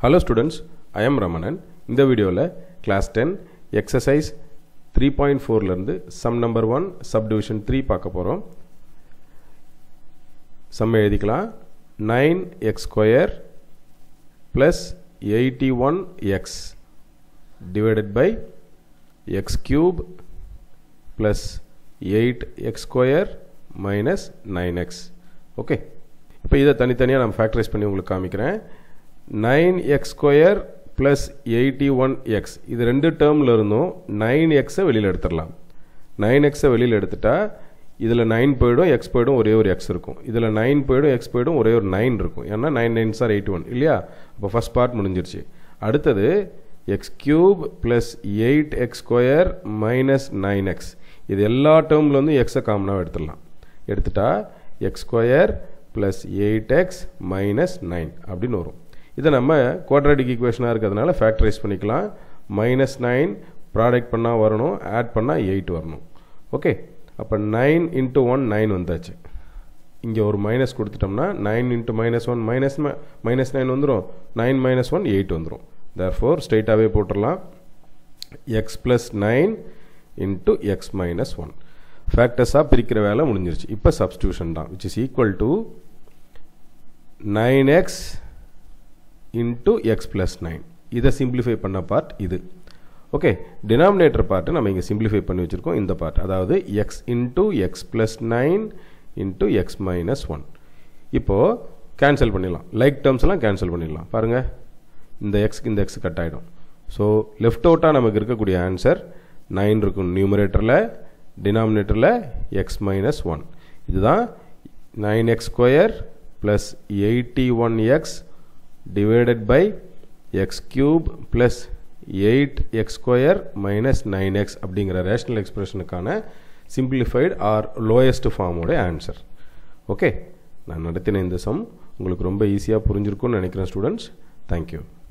hello students I am Ramanan இந்த வீடியோவில் class ten exercise three point ஃபோர்லேருந்து sum number one subdivision three பார்க்க போகிறோம் சம் எழுதிக்கலாம் nine x square plus eighty one x divided by x cube plus eight x square minus nine x okay இப்போ இதை தனித்தனியாக நான் ஃபேக்டரைஸ் பண்ணி உங்களுக்கு காமிக்கிறேன் nine x square plus eighty one x இது ரெண்டு டேர்மில் இருந்தும் நைன் எக்ஸை வெளியில் எடுத்துடலாம் நைன் எக்ஸை வெளியில் எடுத்துட்டா இதில் நைன் போயிடும் எக்ஸ் போயிடும் ஒரே ஒரு எக்ஸ் இருக்கும் இதில் நைன் போயிடும் எக்ஸ் போயிடும் ஒரே ஒரு நைன் இருக்கும் ஏன்னா nine nine sir eighty one இல்லையா அப்போ ஃபஸ்ட் பார்ட் முடிஞ்சிருச்சு அடுத்தது x cube plus eight x square minus nine x இது எல்லா டேர்மில் வந்து எக்ஸை காமனாக எடுத்துடலாம் எடுத்துட்டா x square plus eight x minus nine அப்படின்னு வரும் இதை நம்ம குவாட்ராட்டிக் ஈக்குவேஷனாக இருக்கிறதுனால ஃபேக்டரைஸ் பண்ணிக்கலாம் மைனஸ் நைன் ப்ராடக்ட் பண்ணால் வரணும் ஆட் பண்ணால் எயிட் வரணும் ஓகே அப்போ நைன் இன்ட்டு ஒன் நைன் வந்தாச்சு இங்கே ஒரு மைனஸ் கொடுத்துட்டோம்னா nine into minus one minus minus nine வந்துடும் நைன் மைனஸ் ஒன் எயிட் வந்துடும் தேர் ஃபோர் ஸ்ட்ரைட்டாகவே போட்டுடலாம் x plus nine into x minus one ஃபேக்டர்ஸாக பிரிக்கிற வேலை முடிஞ்சிருச்சு இப்போ சப்ஸ்டியூஷன் தான் which is equal to nine x into x plus nine இதை சிம்பிளிஃபை பண்ண பார்ட் இது ஓகே டினாமினேட்டர் பார்ட்டு நம்ம இங்கே சிம்பிளிஃபை பண்ணி வச்சுருக்கோம் இந்த பார்ட் அதாவது x into x plus nine into x minus one இப்போது கேன்சல் பண்ணிடலாம் லைக் டேர்ம்ஸ்லாம் கேன்சல் பண்ணிடலாம் பாருங்கள் இந்த எக்ஸ்க்கு இந்த எக்ஸ் கட் ஆகிடும் ஸோ லெஃப்ட் அவுட்டாக நமக்கு இருக்கக்கூடிய ஆன்சர் நைன் இருக்கும் நியூமரேட்டரில் டினாமினேட்டரில் எக்ஸ் மைனஸ் ஒன் இதுதான் nine x square plus eighty one x divided by x cube plus 8x square minus 9x அப்படிங்கிற ரேஷனல் எக்ஸ்பிரஷனுக்கான சிம்பிளிஃபைடு ஆர் லோயஸ்ட் ஃபார்மோட ஆன்சர் ஓகே நான் நடத்தின இந்த சம் உங்களுக்கு ரொம்ப ஈஸியாக புரிஞ்சிருக்கும்னு நினைக்கிறேன் ஸ்டூடெண்ட்ஸ் தேங்க்யூ